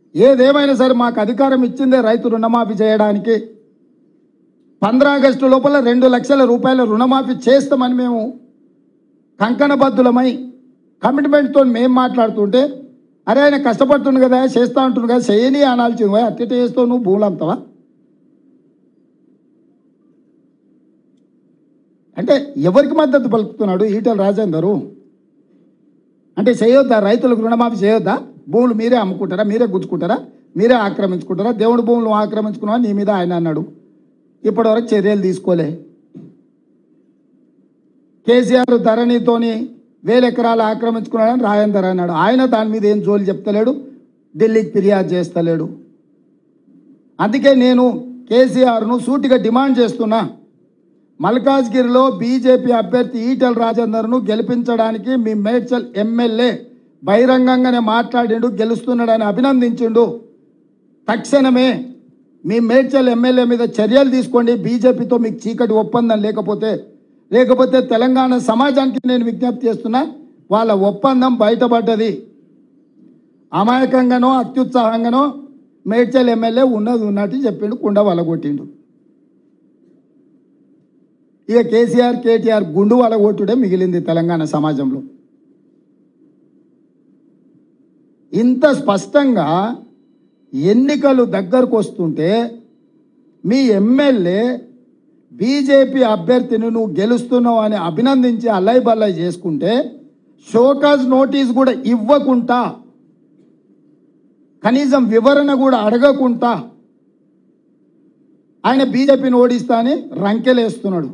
ఏదేమైనా సరే మాకు అధికారం ఇచ్చిందే రైతు రుణమాఫీ చేయడానికి పంద్రా ఆగస్టు లోపల రెండు లక్షల రూపాయల రుణమాఫీ చేస్తామని మేము కంకణబద్ధులమై కమిట్మెంట్తో మేము మాట్లాడుతుంటే అరే ఆయన కష్టపడుతుంది కదా చేస్తా ఉంటుంది కదా చేయని అనాల్సింది పోయి అట్టెట చేస్తావు నువ్వు భూములు అమ్ముతావా అంటే ఎవరికి మద్దతు పలుకుతున్నాడు ఈటల రాజేందరు అంటే చేయొద్దా రైతులకు రుణమాఫీ చేయొద్దా భూములు మీరే అమ్ముకుంటారా మీరే గుచ్చుకుంటారా మీరే ఆక్రమించుకుంటారా దేవుడి భూములు ఆక్రమించుకున్నా నీ మీద ఆయన అన్నాడు ఇప్పటివరకు చర్యలు తీసుకోలే కేసీఆర్ ధరణితోని వేల ఎకరాలు ఆక్రమించుకున్నాడని రాయందర్ అన్నాడు ఆయన దాని మీద ఏం జోలి చెప్తలేడు ఢిల్లీకి ఫిర్యాదు చేస్తలేడు అందుకే నేను కేసీఆర్ను సూటిగా డిమాండ్ చేస్తున్నా మల్కాజ్గిరిలో బీజేపీ అభ్యర్థి ఈటెల రాజేందర్ను గెలిపించడానికి మీ మేడ్చల్ ఎమ్మెల్యే బహిరంగంగానే మాట్లాడిండు గెలుస్తున్నాడని అభినందించిండు తక్షణమే మీ మేడ్చల్ ఎమ్మెల్యే మీద చర్యలు తీసుకోండి బీజేపీతో మీకు చీకటి ఒప్పందం లేకపోతే లేకపోతే తెలంగాణ సమాజానికి నేను విజ్ఞప్తి చేస్తున్నా వాళ్ళ ఒప్పందం బయటపడ్డది అమాయకంగానో అత్యుత్సాహంగానో మేడ్చల్ ఎమ్మెల్యే ఉన్నది ఉన్నట్టు చెప్పిండు కుండ వలగొట్టిండు ఇక కేసీఆర్ కేటీఆర్ గుండు వలగొట్టుడే మిగిలింది తెలంగాణ సమాజంలో ఇంత స్పష్టంగా ఎన్నికలు దగ్గరకు వస్తుంటే మీ ఎమ్మెల్యే బీజేపీ అభ్యర్థిని నువ్వు గెలుస్తున్నావు అని అభినందించి అల్లై బల్లై చేసుకుంటే షోకాజ్ నోటీస్ కూడా ఇవ్వకుండా కనీసం వివరణ కూడా అడగకుండా ఆయన బీజేపీని ఓడిస్తా అని రంకెలేస్తున్నాడు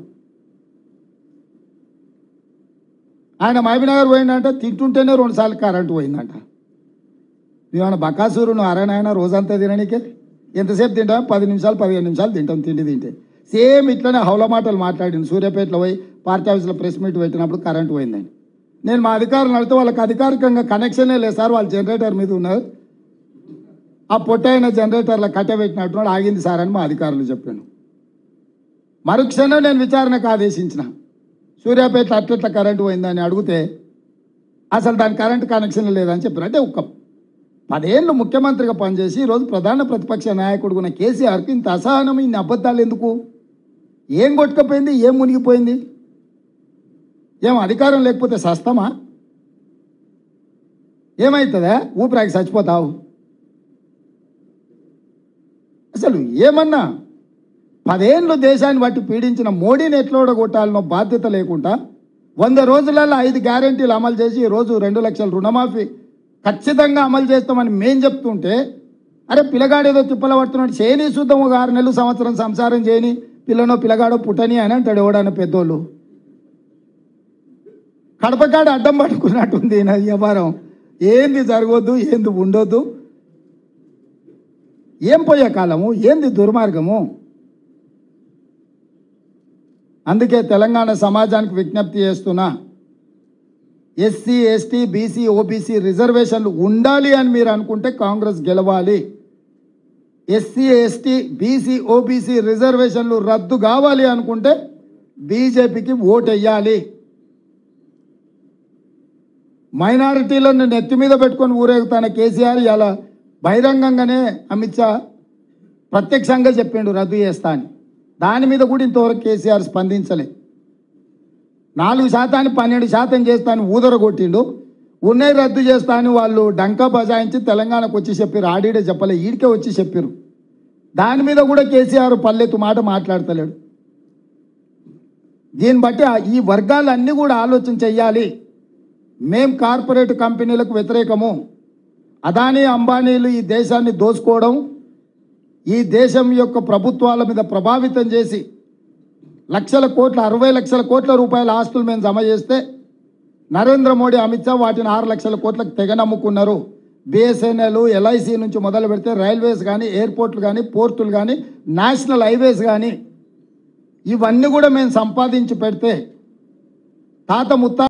ఆయన మహబీనగర్ పోయిందంట తింటుంటేనే రెండుసార్లు కరెంటు పోయిందంట నువ్వేమన్నా బకాసూరు నువ్వు అరణాయన రోజంతా తిననీకే ఎంతసేపు తింటాం పది నిమిషాలు పదిహేను నిమిషాలు తింటాం తిండి తింటే సేమ్ ఇట్లనే హౌల మాటలు మాట్లాడింది సూర్యాపేటలో పోయి పార్టీ ఆఫీస్లో ప్రెస్ మీట్ పెట్టినప్పుడు కరెంటు పోయిందని నేను మా అధికారులు అడిగితే వాళ్ళకి అధికారికంగా కనెక్షనే లేదు సార్ వాళ్ళ జనరేటర్ మీద ఉన్నారు ఆ పొట్టైన జనరేటర్లో కట్టబెట్టినట్టున్నాడు ఆగింది సార్ అని మా అధికారులు చెప్పాను మరుక్షణం నేను విచారణకు ఆదేశించిన సూర్యాపేట అట్లట్ల కరెంటు పోయిందని అడిగితే అసలు దాని కరెంటు కనెక్షన్ లేదని చెప్పారు అంటే ఒక పదేళ్ళు ముఖ్యమంత్రిగా పనిచేసి ఈరోజు ప్రధాన ప్రతిపక్ష నాయకుడు ఉన్న కేసీఆర్కి ఇంత అసహనం ఇన్ని అబద్ధాలు ఎందుకు ఏం కొట్టుకపోయింది ఏం మునిగిపోయింది ఏం అధికారం లేకపోతే సస్తమా ఏమవుతుందా ఊపిరాకి చచ్చిపోతావు అసలు ఏమన్నా పదేళ్ళు దేశాన్ని బట్టి పీడించిన మోడీని ఎట్లా ఓడగొట్టాలనో బాధ్యత లేకుండా వంద రోజులలో ఐదు గ్యారెంటీలు అమలు చేసి ఈ రోజు రెండు లక్షల రుణమాఫీ ఖచ్చితంగా అమలు చేస్తామని మేం చెప్తుంటే అరే పిల్లగాడేదో తిప్పల పడుతున్నాడు చేయని చూద్దాం ఒక ఆరు నెలలు సంవత్సరం సంసారం చేయని పిల్లనో పిల్లగాడో పుట్టని అని అంటాడు ఎవడన్న పెద్దోళ్ళు కడపకాడ అడ్డం పట్టుకున్నట్టుంది నా వ్యవహారం ఏంది జరగొద్దు ఏంది ఉండొద్దు ఏం పోయే కాలము ఏంది దుర్మార్గము అందుకే తెలంగాణ సమాజానికి విజ్ఞప్తి చేస్తున్నా ఎస్సీ ఎస్టీ బీసీ ఓబీసీ రిజర్వేషన్లు ఉండాలి అని మీరు అనుకుంటే కాంగ్రెస్ గెలవాలి ఎస్సీ ఎస్టీ బీసీ ఓబీసీ రిజర్వేషన్లు రద్దు కావాలి అనుకుంటే బీజేపీకి ఓటు వేయాలి మైనారిటీలను నెత్తి మీద పెట్టుకొని ఊరేగుతాన కేసీఆర్ ఇలా బహిరంగంగానే అమిత్ షా ప్రత్యక్షంగా చెప్పిండు రద్దు చేస్తా అని దాని మీద కూడా ఇంతవరకు కేసీఆర్ స్పందించలే నాలుగు శాతాన్ని పన్నెండు శాతం చేస్తాను ఊదర కొట్టిండు ఉన్నాయి రద్దు చేస్తా అని వాళ్ళు డంకా బజాయించి తెలంగాణకు వచ్చి చెప్పారు ఆడిడే చెప్పలే ఈడికే వచ్చి చెప్పారు దాని మీద కూడా కేసీఆర్ పల్లెత్తు మాట మాట్లాడతలేడు దీన్ని బట్టి ఆ- ఈ వర్గాలన్నీ కూడా ఆలోచన చెయ్యాలి మేం కార్పొరేట్ కంపెనీలకు వ్యతిరేకము అదానీ అంబానీలు ఈ దేశాన్ని దోచుకోవడం ఈ దేశం యొక్క ప్రభుత్వాల మీద ప్రభావితం చేసి లక్షల కోట్ల అరవై లక్షల కోట్ల రూపాయల ఆస్తులు మేము జమ చేస్తే నరేంద్ర మోడీ అమిత్ షా వాటిని ఆరు లక్షల కోట్లకు తెగ నమ్ముకున్నారు బిఎస్ఎన్ఎల్ ఎల్ఐసి నుంచి మొదలు పెడితే రైల్వేస్ కానీ ఎయిర్పోర్ట్లు కానీ పోర్టులు కానీ నేషనల్ హైవేస్ కానీ ఇవన్నీ కూడా మేము సంపాదించి పెడితే తాత ముత్త